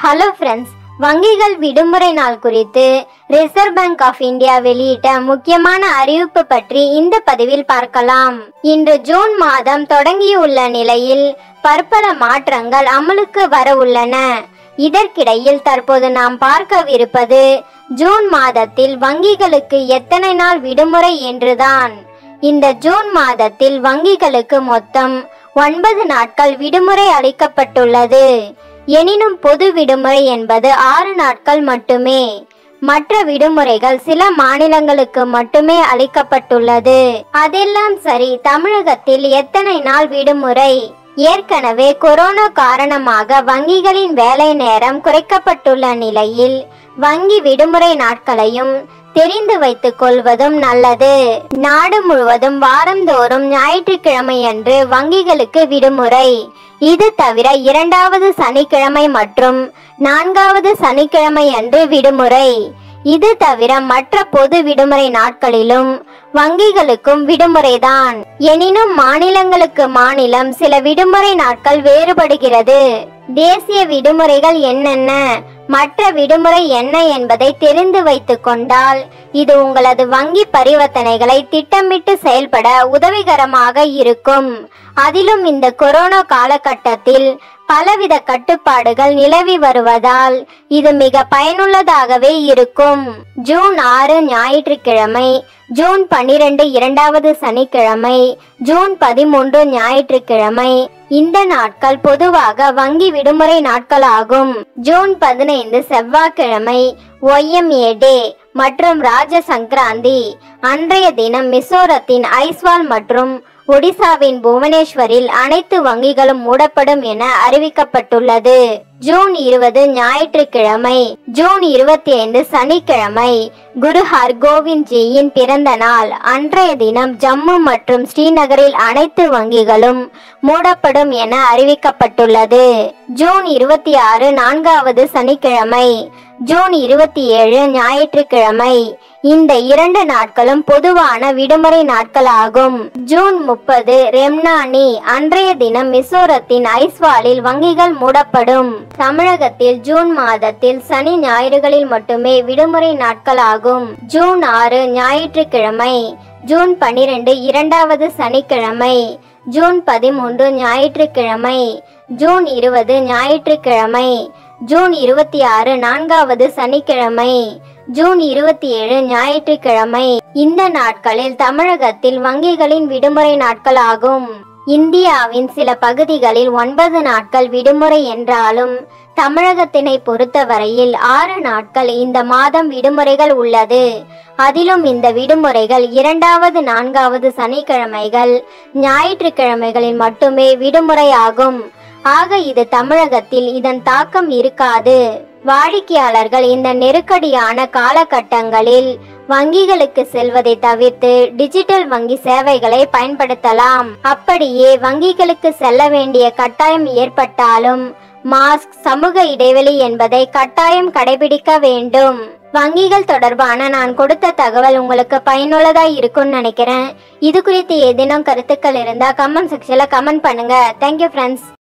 hello friends வங்கிகள் விடுமுறை நாள் குறித்து ரிசர்வ் பேங்க் ஆஃப் இந்தியா வெளியிட்ட முக்கியமான அறிவிப்பு பற்றி இந்த பதிவில் பார்க்கலாம் இன்று ஜூன் மாதம் தொடங்கியுள்ள நிலையில் பற்பல மாற்றங்கள் அமலுக்கு வர உள்ளன இதற்கிடையில் தற்போது நாம் பார்க்கவிருப்பது ஜூன் மாதத்தில் வங்கிகளுக்கு எத்தனை நாள் விடுமுறை என்றுதான் இந்த ஜூன் மாதத்தில் வங்கிகளுக்கு மொத்தம் ஒன்பது நாட்கள் விடுமுறை அளிக்கப்பட்டுள்ளது எனினும் பொது விடுமுறை என்பது ஆறு நாட்கள் மட்டுமே மற்ற விடுமுறைகள் சில மாநிலங்களுக்கு மட்டுமே அளிக்கப்பட்டுள்ளது அதெல்லாம் சரி தமிழகத்தில் எத்தனை நாள் விடுமுறை ஏற்கனவே கொரோனா காரணமாக வங்கிகளின் வேலை நேரம் குறைக்கப்பட்டுள்ள நிலையில் வங்கி விடுமுறை நாட்களையும் தெரிந்து வைத்துக் கொள்வதும் நல்லது நாடு முழுவதும் வாரந்தோறும் ஞாயிற்றுக்கிழமையன்று வங்கிகளுக்கு விடுமுறை இது தவிர இரண்டாவது சனிக்கிழமை மற்றும் நான்காவது சனிக்கிழமை அன்று விடுமுறை இது தவிர மற்ற பொது விடுமுறை நாட்களிலும் வங்கிகளுக்கும் விடுமுறைதான் எனினும் மாநிலங்களுக்கு மாநிலம் சில விடுமுறை நாட்கள் வேறுபடுகிறது தேசிய விடுமுறைகள் என்னென்ன மற்ற விடுமுறை என்ன என்பதை தெரிந்து வைத்துக் கொண்டால் இது உங்களது வங்கி பரிவர்த்தனைகளை திட்டமிட்டு செயல்பட உதவிகரமாக இருக்கும் அதிலும் இந்த கொரோனா காலகட்டத்தில் பலவித கட்டுப்பாடுகள் நிலவி வருவதால் இது மிக பயனுள்ளதாகவே இருக்கும் ஜூன் ஆறு ஞாயிற்றுக்கிழமை ஜூன் பன்னிரண்டு இரண்டாவது சனிக்கிழமை ஜூன் பதிமூன்று ஞாயிற்றுக்கிழமை இந்த நாட்கள் பொதுவாக வங்கி விடுமுறை நாட்களாகும் ஜூன் பதினைந்து செவ்வாய்க்கிழமை ஒய்எம்ஏ டே மற்றும் ராஜ சங்கராந்தி அன்றைய தினம் மிசோரத்தின் ஐஸ்வால் மற்றும் ஒடிசாவின் புவனேஸ்வரில் அனைத்து வங்கிகளும் மூடப்படும் என அறிவிக்கப்பட்டுள்ளது ஜூன் இருபது ஞாயிற்றுக்கிழமை ஜூன் இருபத்தி ஐந்து சனிக்கிழமை குரு ஹர்கோவிந்த் ஜியின் பிறந்த நாள் அன்றைய தினம் ஜம்மு மற்றும் ஸ்ரீநகரில் அனைத்து வங்கிகளும் மூடப்படும் என அறிவிக்கப்பட்டுள்ளது ஜூன் இருபத்தி ஆறு நான்காவது சனிக்கிழமை ஜூன் இருபத்தி ஏழு ஞாயிற்றுக்கிழமை இந்த இரண்டு நாட்களும் பொதுவான விடுமுறை நாட்களாகும் ஜூன் முப்பது ரெம்னானி அன்றைய தினம் மிசோரத்தின் ஐஸ்வாலில் வங்கிகள் மூடப்படும் தமிழகத்தில் ஜூன் மாதத்தில் சனி ஞாயிறுகளில் மட்டுமே விடுமுறை நாட்களாகும் ஜூன் ஆறு ஞாயிற்றுக்கிழமை ஜூன் பன்னிரண்டு இரண்டாவது சனிக்கிழமை ஜூன் பதிமூன்று ஞாயிற்றுக்கிழமை ஜூன் இருபது ஞாயிற்றுக்கிழமை ஜூன் இருபத்தி ஆறு நான்காவது சனிக்கிழமை ஜூன் இருபத்தி ஏழு ஞாயிற்றுக்கிழமை இந்த நாட்களில் தமிழகத்தில் வங்கிகளின் விடுமுறை நாட்கள் ஆகும் இந்தியாவின் சில பகுதிகளில் ஒன்பது நாட்கள் விடுமுறை என்றாலும் தமிழகத்தினை பொறுத்தவரையில் ஆறு நாட்கள் இந்த மாதம் விடுமுறைகள் உள்ளது அதிலும் இந்த விடுமுறைகள் இரண்டாவது நான்காவது சனிக்கிழமைகள் ஞாயிற்றுக்கிழமைகளில் மட்டுமே விடுமுறையாகும் ஆக இது தமிழகத்தில் இதன் தாக்கம் இருக்காது வாடிக்கையாளர்கள் இந்த நெருக்கடியான காலகட்டங்களில் வங்கிகளுக்கு செல்வதை தவிர்த்து டிஜிட்டல் வங்கி சேவைகளை பயன்படுத்தலாம் அப்படியே வங்கிகளுக்கு செல்ல வேண்டிய கட்டாயம் ஏற்பட்டாலும் மாஸ்க் சமூக இடைவெளி என்பதை கட்டாயம் கடைபிடிக்க வேண்டும் வங்கிகள் தொடர்பான நான் கொடுத்த தகவல் உங்களுக்கு பயனுள்ளதா இருக்கும்னு நினைக்கிறேன் இது குறித்து ஏதேனும் கருத்துக்கள் இருந்தா கமெண்ட் செக்ஷன்ல கமெண்ட் பண்ணுங்க தேங்க்யூ ஃப்ரெண்ட்ஸ்